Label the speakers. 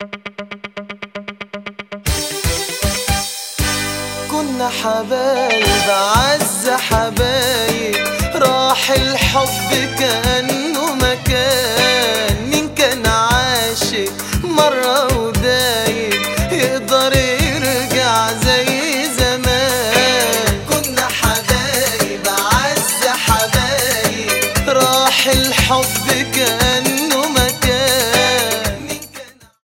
Speaker 1: كنا حبايب عز حبايب راح الحب كأنه مكان مين كان عاشق مرة ودايب يقدر